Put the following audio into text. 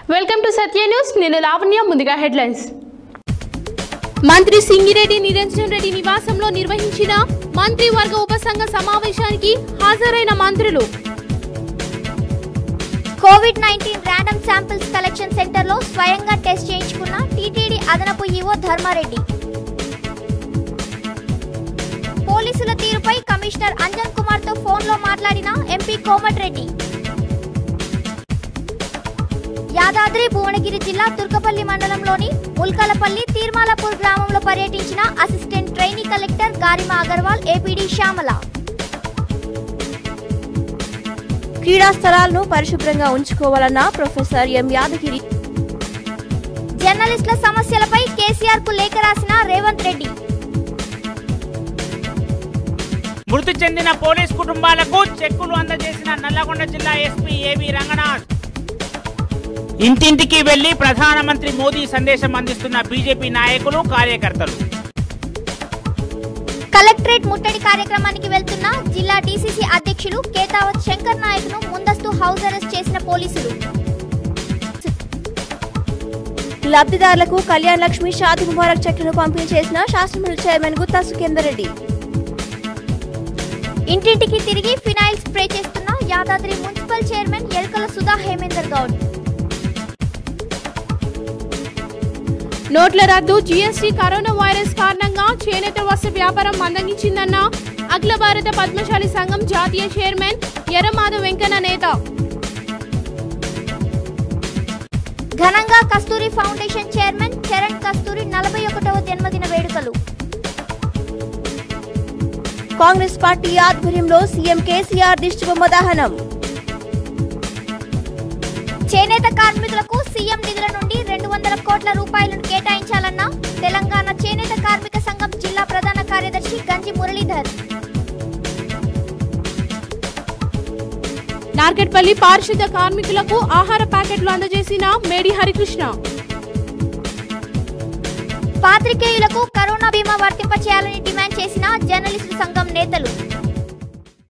welcome to Satya news నేను లావణ్య ముందుగా headlines మంత్రి సింగిరెడ్డి నిరంజన్ రెడ్డి నివాసంలో నిర్వహించిన మంత్రివర్గ ఉపసంఘ సమావేశానికి హాజరైన మంత్రులు COVID nineteen random samples collection centre లో స్వయంగా టెస్ట్ చేయించుకున్న టీటీడీ అదనపు ఈవో ధర్మారెడ్డి పోలీసుల తీరుపై కమిషనర్ అంజన్ కుమార్ తో ఫోన్ లో మాట్లాడిన ఎంపీ కోమటిరెడ్డి యాదాద్రి భువనగిరి జిల్లా తుర్కపల్లి మండలంలోని ముల్కలపల్లి తీర్మాలపూర్ గ్రామంలో పర్యటించిన assistant trainee collector Garima Agarwal APD Shyamala క్రీడా స్థలాలను పరిశుభ్రంగా ఉంచుకోవాలన్న ప్రొఫెసర్ ఎం యాదగిరి జర్నలిస్టుల సమస్యలపై కేసీఆర్ కు లేఖ రాసిన రేవంత్ రెడ్డి మృతి చెందిన పోలీస్ కుటుంబాలకు చెక్కులు అందజేసిన నల్లగొండ జిల్లా ఎస్పీ ఏవి రంగనాథ్ ఇంటింటికి వెళ్లి ప్రధానమంత్రి మోదీ సందేశం అందిస్తున్న బీజేపీ నాయకులు కార్యకర్తలు కలెక్టరేట్ ముట్టడి కార్యక్రమానికి వెళ్తున్న జిల్లా డీసీసీ అధ్యక్షులు కేతావత్ శంకర్ నాయక్ ను ముందస్తు హౌస్ అరెస్ట్ చేసిన పోలీసులు లబ్ధిదారులకు కళ్యాణ్ లక్ష్మి షాది ముబారక్ చెక్లను పంపిణీ చేసిన శాసనమండలి చైర్మన్ గుత్తా సుఖేందర్ రెడ్డి ఇంటింటికి తిరిగి ఫినాయిల్ స్ప్రే చేస్తున్న యాదాద్రి మున్సిపల్ చైర్మన్ ఎల్కల సుధా హేమేందర్ గౌడ్ నోట్ల రద్దు జీఎస్టీ కరోనా వైరస్ కారణంగా చేనేత వస్త్ర వ్యాపారం మందగించిందన్న అఖిల భారత పద్మశాలి సంఘం జాతీయ చైర్మన్ ఎర్రమాధవ్ వెంకన్న నేత ఘనంగా కస్తూరి ఫౌండేషన్ చైర్మన్ చరణ్ కస్తూరి నలభై ఒకటవ జన్మదిన వేడుకలు కాంగ్రెస్ పార్టీ ఆధ్వర్యంలో సీఎం కేసీఆర్ దిష్టిబొమ్మ దహనం చేనేత కార్మికులకు సీఎం నిధుల నుండి రెండు వందల కోట్ల రూపాయలను కేటాయించాలన్న తెలంగాణ చేనేత కార్మిక సంఘం జిల్లా ప్రధాన కార్యదర్శి గంజి మురళీధర్ నార్కెట్పల్లి పారిశుద్ధ కార్మికులకు ఆహార ప్యాకెట్లు అందజేసిన మేడి హరికృష్ణ పాత్రికేయులకు కరోనా బీమా వర్తింప చేయాలని డిమాండ్ చేసిన జర్నలిస్టు సంఘం నేతలు